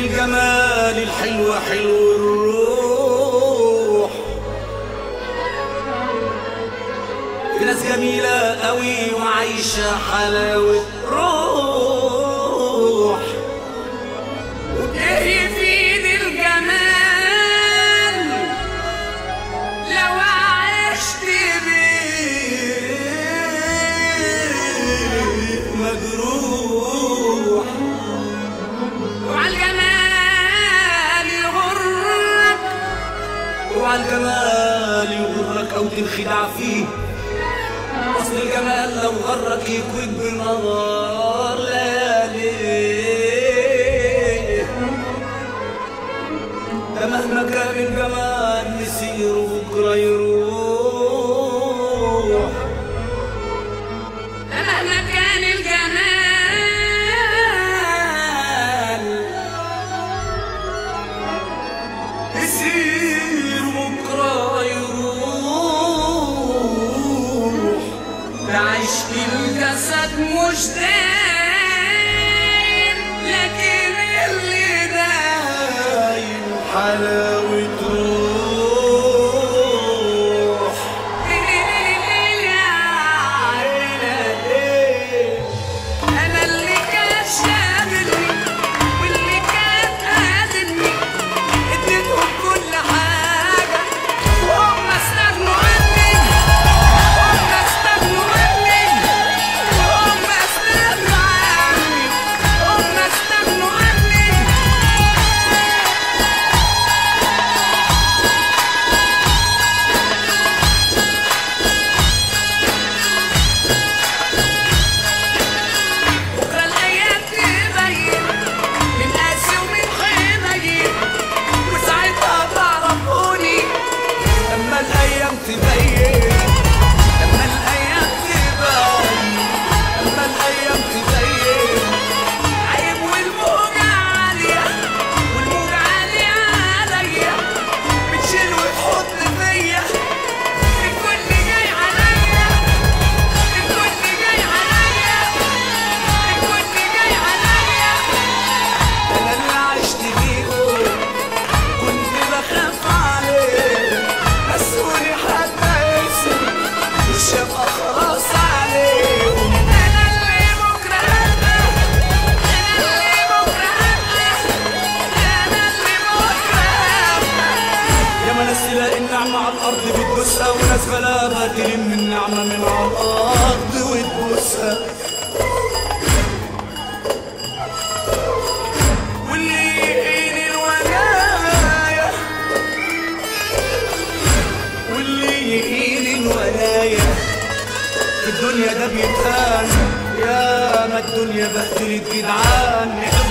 الجمال الحلو حلو الروح في ناس جميلة قوي وعايشة حلاوة روح وإيه يفيد الجمال لو عشت بيه مجروح وعالجمال يغرك وعلى الجمال يغرك او تنخدع فيه اصل الجمال لو غرك يكويك بالنهار ليالي ده مهما كان الجمال يسير بكره يروح مهما كان الجمال يسير بكره يروح عشق الجسد مش دايم لكن اللي دايم حلاوة روح انا اللي كان شاغلني واللي كان قادرني اديتهم كل حاجه وهم استغنوا عني هم استغنوا عني هم استغنوا عني هم استغنوا عني بكرة الأيام تبين من قاسي ومن حنين وساعتها تعرفوني لما الايام تبين لما الأيام تبين لما الايام تبين عيب والموجة عالية والموجة عالية عليا بتشيل وتحط فيا الكل جاي عليا الكل جاي عليا الكل جاي عليا انا اللي عشت بيهم كنت بخاف عليه نسوني حتى اسم مش هبقى خلاص عليهم أنا اللي بكرة هبقى أنا اللي بكرة هبقى أنا اللي بكرة هبقى يا ما ناس تلاقي النعمة على الأرض بتبوسها وناس غلابة تلم النعمة من على الأرض وتبوسها واللي يهين الولاية واللي يهين الولاية في الدنيا ده بيتهان يا ما الدنيا بهدلت جدعان